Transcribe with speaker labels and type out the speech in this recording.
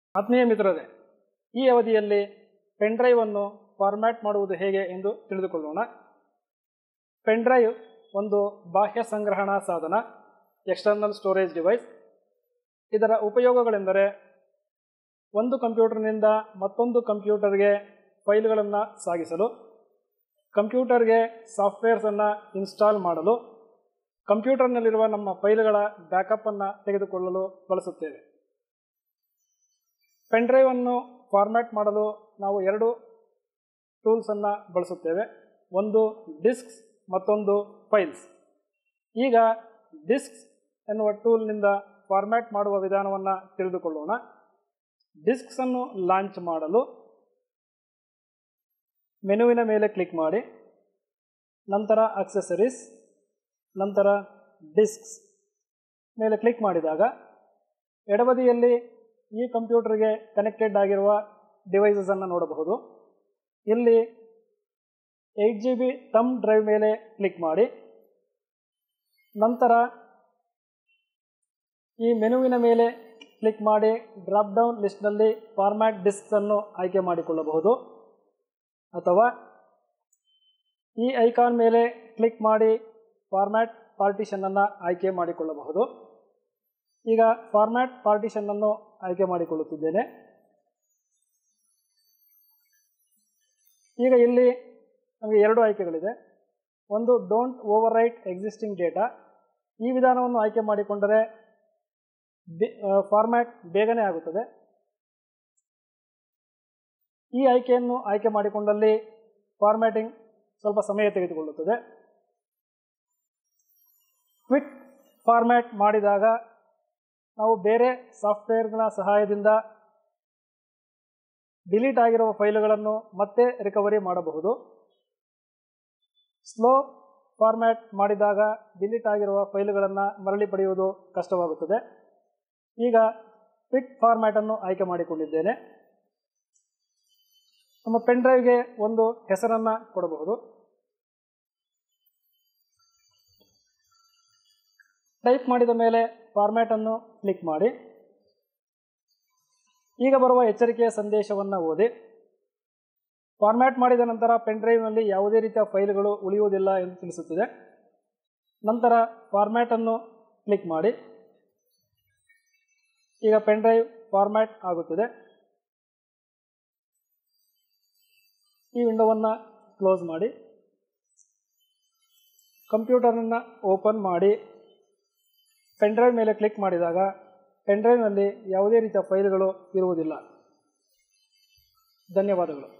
Speaker 1: ಆತ್ಮೀಯ ಮಿತ್ರರೇ ಈ ಅವಧಿಯಲ್ಲಿ ಪೆನ್ಡ್ರೈವ್ ಅನ್ನು ಫಾರ್ಮ್ಯಾಟ್ ಮಾಡುವುದು ಹೇಗೆ ಎಂದು ತಿಳಿದುಕೊಳ್ಳೋಣ ಪೆನ್ಡ್ರೈವ್ ಒಂದು ಬಾಹ್ಯ ಸಂಗ್ರಹಣಾ ಸಾಧನ ಎಕ್ಸ್ಟರ್ನಲ್ ಸ್ಟೋರೇಜ್ ಡಿವೈಸ್ ಇದರ ಉಪಯೋಗಗಳೆಂದರೆ ಒಂದು ಕಂಪ್ಯೂಟರ್ನಿಂದ ಮತ್ತೊಂದು ಕಂಪ್ಯೂಟರ್ಗೆ ಫೈಲ್ಗಳನ್ನು ಸಾಗಿಸಲು ಕಂಪ್ಯೂಟರ್ಗೆ ಸಾಫ್ಟ್ವೇರ್ಸನ್ನು ಇನ್ಸ್ಟಾಲ್ ಮಾಡಲು ಕಂಪ್ಯೂಟರ್ನಲ್ಲಿರುವ ನಮ್ಮ ಫೈಲ್ಗಳ ಬ್ಯಾಕಪ್ಪನ್ನು ತೆಗೆದುಕೊಳ್ಳಲು ಬಳಸುತ್ತೇವೆ ಪೆನ್ಡ್ರೈವ್ ಅನ್ನು ಫಾರ್ಮ್ಯಾಟ್ ಮಾಡಲು ನಾವು ಎರಡು ಟೂಲ್ಸನ್ನು ಬಳಸುತ್ತೇವೆ ಒಂದು ಡಿಸ್ಕ್ಸ್ ಮತ್ತೊಂದು ಫೈಲ್ಸ್ ಈಗ ಡಿಸ್ಕ್ಸ್ ಎನ್ನುವ ಟೂಲ್ನಿಂದ ಫಾರ್ಮ್ಯಾಟ್ ಮಾಡುವ ವಿಧಾನವನ್ನು ತಿಳಿದುಕೊಳ್ಳೋಣ ಡಿಸ್ಕ್ಸ್ ಅನ್ನು ಲಾಂಚ್ ಮಾಡಲು ಮೆನುವಿನ ಮೇಲೆ ಕ್ಲಿಕ್ ಮಾಡಿ ನಂತರ ಅಕ್ಸೆಸರೀಸ್ ನಂತರ ಡಿಸ್ಕ್ಸ್ ಮೇಲೆ ಕ್ಲಿಕ್ ಮಾಡಿದಾಗ ಎಡಬದಿಯಲ್ಲಿ ಈ ಕಂಪ್ಯೂಟರ್ಗೆ ಕನೆಕ್ಟೆಡ್ ಆಗಿರುವ ಡಿವೈಸಸ್ ಅನ್ನು ನೋಡಬಹುದು ಇಲ್ಲಿ eight G B thumb drive ಮೇಲೆ ಕ್ಲಿಕ್ ಮಾಡಿ ನಂತರ ಈ ಮೆನುವಿನ ಮೇಲೆ ಕ್ಲಿಕ್ ಮಾಡಿ ಡ್ರಾಪ್ ಡೌನ್ ಲಿಸ್ಟ್ನಲ್ಲಿ ಫಾರ್ಮ್ಯಾಟ್ ಡಿಸ್ಕ್ಸ್ ಅನ್ನು ಆಯ್ಕೆ ಮಾಡಿಕೊಳ್ಳಬಹುದು ಅಥವಾ ಈ ಐಕಾನ್ ಮೇಲೆ ಕ್ಲಿಕ್ ಮಾಡಿ ಫಾರ್ಮ್ಯಾಟ್ ಪಾರ್ಟಿಷನ್ ಅನ್ನು ಆಯ್ಕೆ ಮಾಡಿಕೊಳ್ಳಬಹುದು ಈಗ ಫಾರ್ಮ್ಯಾಟ್ ಪಾರ್ಟಿಷನ್ ಅನ್ನು ಆಯ್ಕೆ ಮಾಡಿಕೊಳ್ಳುತ್ತಿದ್ದೇನೆ ಈಗ ಇಲ್ಲಿ ನಮಗೆ ಎರಡು ಆಯ್ಕೆಗಳಿದೆ ಒಂದು don't overwrite existing data ಈ ವಿಧಾನವನ್ನು ಆಯ್ಕೆ ಮಾಡಿಕೊಂಡರೆ ಫಾರ್ಮ್ಯಾಟ್ ಬೇಗನೆ ಆಗುತ್ತದೆ ಈ ಆಯ್ಕೆಯನ್ನು ಆಯ್ಕೆ ಮಾಡಿಕೊಂಡಲ್ಲಿ ಫಾರ್ಮ್ಯಾಟಿಂಗ್ ಸ್ವಲ್ಪ ಸಮಯ ತೆಗೆದುಕೊಳ್ಳುತ್ತದೆ ಕ್ವಿಕ್ ಫಾರ್ಮ್ಯಾಟ್ ಮಾಡಿದಾಗ ನಾವು ಬೇರೆ ಸಾಫ್ಟ್ವೇರ್ಗಳ ಸಹಾಯದಿಂದ ಡಿಲೀಟ್ ಆಗಿರುವ ಫೈಲ್ಗಳನ್ನು ಮತ್ತೆ ರಿಕವರಿ ಮಾಡಬಹುದು ಸ್ಲೋ ಫಾರ್ಮ್ಯಾಟ್ ಮಾಡಿದಾಗ ಡಿಲೀಟ್ ಆಗಿರುವ ಫೈಲ್ಗಳನ್ನು ಮರಳಿ ಪಡೆಯುವುದು ಕಷ್ಟವಾಗುತ್ತದೆ ಈಗ ಕ್ವಿಕ್ ಫಾರ್ಮ್ಯಾಟನ್ನು ಆಯ್ಕೆ ಮಾಡಿಕೊಂಡಿದ್ದೇನೆ ನಮ್ಮ ಪೆನ್ ಡ್ರೈವ್ಗೆ ಒಂದು ಹೆಸರನ್ನು ಕೊಡಬಹುದು ಟೈಪ್ ಮಾಡಿದ ಮೇಲೆ ಫಾರ್ಮ್ಯಾಟನ್ನು ಕ್ಲಿಕ್ ಮಾಡಿ ಈಗ ಬರುವ ಎಚ್ಚರಿಕೆಯ ಸಂದೇಶವನ್ನು ಓದಿ ಫಾರ್ಮ್ಯಾಟ್ ಮಾಡಿದ ನಂತರ ಪೆನ್ ಡ್ರೈವ್ನಲ್ಲಿ ಯಾವುದೇ ರೀತಿಯ ಫೈಲ್ಗಳು ಉಳಿಯುವುದಿಲ್ಲ ಎಂದು ತಿಳಿಸುತ್ತದೆ ನಂತರ ಫಾರ್ಮ್ಯಾಟನ್ನು ಕ್ಲಿಕ್ ಮಾಡಿ ಈಗ ಪೆನ್ ಡ್ರೈವ್ ಫಾರ್ಮ್ಯಾಟ್ ಆಗುತ್ತದೆ ಈ ವಿಂಡೋವನ್ನು ಕ್ಲೋಸ್ ಮಾಡಿ ಕಂಪ್ಯೂಟರನ್ನು ಓಪನ್ ಮಾಡಿ ಪೆನ್ ಡ್ರೈವ್ ಮೇಲೆ ಕ್ಲಿಕ್ ಮಾಡಿದಾಗ ಪೆನ್ ಡ್ರೈವ್ನಲ್ಲಿ ಯಾವುದೇ ರೀತಿಯ ಫೈಲ್ಗಳು ಇರುವುದಿಲ್ಲ ಧನ್ಯವಾದಗಳು